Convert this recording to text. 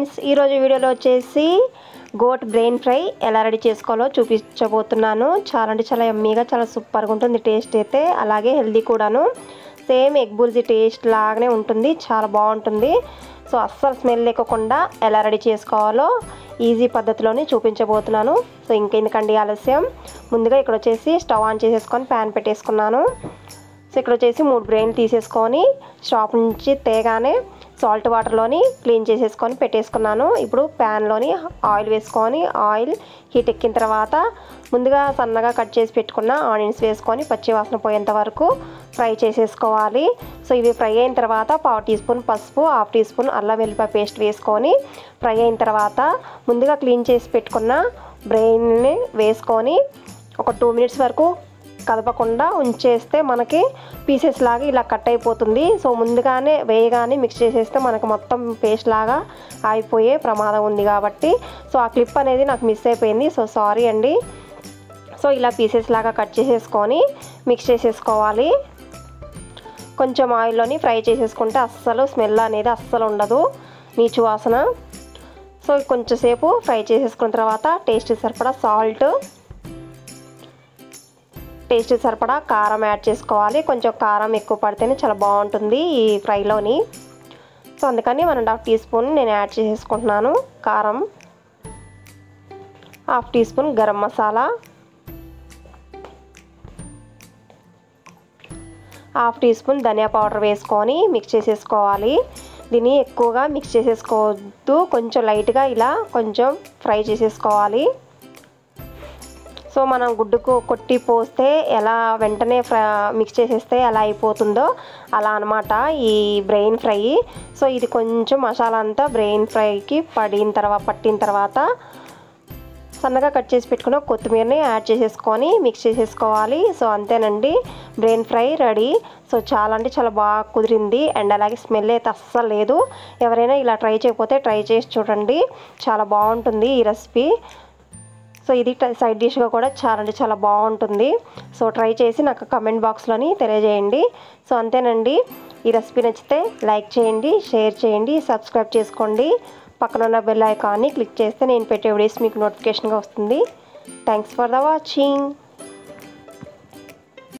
friends ఈరోజు వీడియోలో వచ్చేసి గోట్ బ్రెయిన్ ఫ్రై ఎలా రెడీ చేసుకోవాలో చూపించబోతున్నాను చాలా అంటే చాలా ఎమ్మీగా చాలా సూపర్గా ఉంటుంది టేస్ట్ అయితే అలాగే హెల్దీ కూడాను సేమ్ ఎగ్ బుర్జీ టేస్ట్ లాగానే ఉంటుంది చాలా బాగుంటుంది సో అస్సలు స్మెల్ లేకుండా ఎలా రెడీ చేసుకోవాలో ఈజీ పద్ధతిలోనే చూపించబోతున్నాను సో ఇంకెందుకండి ఆలస్యం ముందుగా ఇక్కడ వచ్చేసి స్టవ్ ఆన్ చేసేసుకొని ప్యాన్ పెట్టేసుకున్నాను సో ఇక్కడ వచ్చేసి మూడు బ్రెయిన్ తీసేసుకొని షాప్ నుంచి తేగానే సాల్ట్ వాటర్లోని క్లీన్ చేసేసుకొని పెట్టేసుకున్నాను ఇప్పుడు ప్యాన్లోని ఆయిల్ వేసుకొని ఆయిల్ హీట్ ఎక్కిన తర్వాత ముందుగా సన్నగా కట్ చేసి పెట్టుకున్న ఆనియన్స్ వేసుకొని పచ్చి వాసన పోయేంత వరకు ఫ్రై చేసేసుకోవాలి సో ఇవి ఫ్రై అయిన తర్వాత పావు టీ స్పూన్ పసుపు హాఫ్ టీ స్పూన్ అల్లం వెల్లిపాయ పేస్ట్ వేసుకొని ఫ్రై అయిన తర్వాత ముందుగా క్లీన్ చేసి పెట్టుకున్న బ్రెయిన్ని వేసుకొని ఒక టూ మినిట్స్ వరకు కదపకుండా ఉంచేస్తే మనకి పీసెస్ లాగా ఇలా కట్ అయిపోతుంది సో ముందుగానే వేయగానే మిక్స్ చేసేస్తే మనకి మొత్తం పేస్ట్ లాగా అయిపోయే ప్రమాదం ఉంది కాబట్టి సో ఆ క్లిప్ అనేది నాకు మిస్ అయిపోయింది సో సారీ అండి సో ఇలా పీసెస్ లాగా కట్ చేసేసుకొని మిక్స్ చేసేసుకోవాలి కొంచెం ఆయిల్లోని ఫ్రై చేసేసుకుంటే అస్సలు స్మెల్ అనేది అస్సలు ఉండదు నీచు వాసన సో కొంచెంసేపు ఫ్రై చేసేసుకున్న తర్వాత టేస్ట్ సరిపడా సాల్ట్ టేస్ట్ సరిపడా కారం యాడ్ చేసుకోవాలి కొంచెం కారం ఎక్కువ పడితేనే చాలా బాగుంటుంది ఈ ఫ్రైలోని సో అందుకని one and half teaspoon నేను యాడ్ చేసేసుకుంటున్నాను కారం half teaspoon garam masala half teaspoon ధనియా పౌడర్ వేసుకొని మిక్స్ చేసేసుకోవాలి దీన్ని ఎక్కువగా మిక్స్ చేసేసుకోవద్దు కొంచెం లైట్గా ఇలా కొంచెం ఫ్రై చేసేసుకోవాలి సో మనం గుడ్డుకు కొట్టి పోస్తే ఎలా వెంటనే ఫ్రై మిక్స్ చేసేస్తే ఎలా అయిపోతుందో అలా అనమాట ఈ బ్రెయిన్ ఫ్రై సో ఇది కొంచెం మసాలా అంతా బ్రెయిన్ ఫ్రైకి పడిన తర్వాత పట్టిన తర్వాత సన్నగా కట్ చేసి పెట్టుకున్న కొత్తిమీరని యాడ్ చేసేసుకొని మిక్స్ చేసేసుకోవాలి సో అంతేనండి బ్రెయిన్ ఫ్రై రెడీ సో చాలా అంటే చాలా బాగా కుదిరింది అండ్ అలాగే స్మెల్ అయితే అస్సలు లేదు ఎవరైనా ఇలా ట్రై చేయకపోతే ట్రై చేసి చూడండి చాలా బాగుంటుంది ఈ రెసిపీ సో ఇది సైడ్ డిష్గా కూడా చాలా అంటే చాలా బాగుంటుంది సో ట్రై చేసి నాకు కమెంట్ బాక్స్లోని తెలియజేయండి సో అంతేనండి ఈ రెసిపీ నచ్చితే లైక్ చేయండి షేర్ చేయండి సబ్స్క్రైబ్ చేసుకోండి పక్కన ఉన్న బెల్ ఐకాన్ని క్లిక్ చేస్తే నేను పెట్టే వీడియోస్ మీకు నోటిఫికేషన్గా వస్తుంది థ్యాంక్స్ ఫర్ ద వాచింగ్